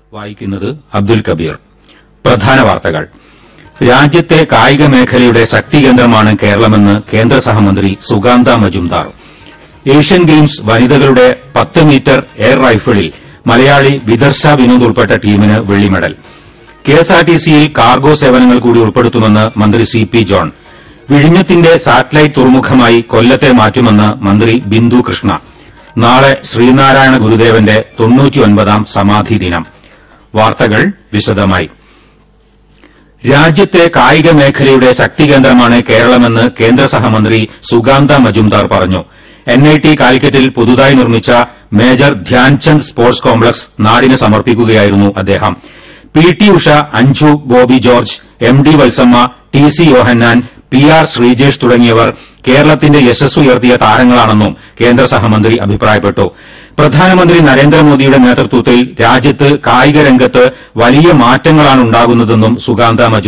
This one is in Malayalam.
വായിക്കുന്നത് അബ്ദുൽ കബീർ പ്രധാന വാർത്തകൾ രാജ്യത്തെ കായിക മേഖലയുടെ ശക്തികേന്ദ്രമാണ് കേരളമെന്ന് കേന്ദ്ര സഹമന്ത്രി സുഗാന്ത മജുംദാർ ഏഷ്യൻ ഗെയിംസ് വനിതകളുടെ പത്ത് മീറ്റർ എയർ റൈഫിളിൽ മലയാളി വിദർശ വിനോദ് ഉൾപ്പെട്ട ടീമിന് വെള്ളി മെഡൽ കെഎസ്ആർടിസിയിൽ കാർഗോ സേവനങ്ങൾ കൂടി ഉൾപ്പെടുത്തുമെന്ന് മന്ത്രി സി പി ജോൺ വിഴിഞ്ഞത്തിന്റെ സാറ്റലൈറ്റ് തുറമുഖമായി കൊല്ലത്തെ മാറ്റുമെന്ന് മന്ത്രി ബിന്ദു കൃഷ്ണ നാളെ ശ്രീനാരായണ ഗുരുദേവന്റെ തൊണ്ണൂറ്റിയൊൻപതാം സമാധി ദിനം വാർത്തകൾ വിശദമായി രാജ്യത്തെ കായിക മേഖലയുടെ ശക്തികേന്ദ്രമാണ് കേരളമെന്ന് കേന്ദ്ര സഹമന്ത്രി സുഗാന്ത മജുംദാർ പറഞ്ഞു എൻ ഐ ടി കാലിക്കറ്റിൽ പുതുതായി നിർമ്മിച്ച മേജർ ധ്യാൻചന്ദ് സ്പോർട്സ് കോംപ്ലക്സ് നാടിന് സമർപ്പിക്കുകയായിരുന്നു അദ്ദേഹം P T Usha Anju Bobby George M D Valsamma T C Yohannan P R Sreejesh തുടങ്ങിയവർ കേരളത്തിന്റെ യശസ് ഉയർത്തിയ താരങ്ങളാണെന്നും കേന്ദ്ര സഹമന്ത്രി അഭിപ്രായപ്പെട്ടു പ്രധാനമന്ത്രി നരേന്ദ്രമോദിയുടെ നേതൃത്വത്തിൽ രാജ്യത്ത് കായിക രംഗത്ത് വലിയ മാറ്റങ്ങളാണ് ഉണ്ടാകുന്നതെന്നും സുഗാന്ത മജുംദാർ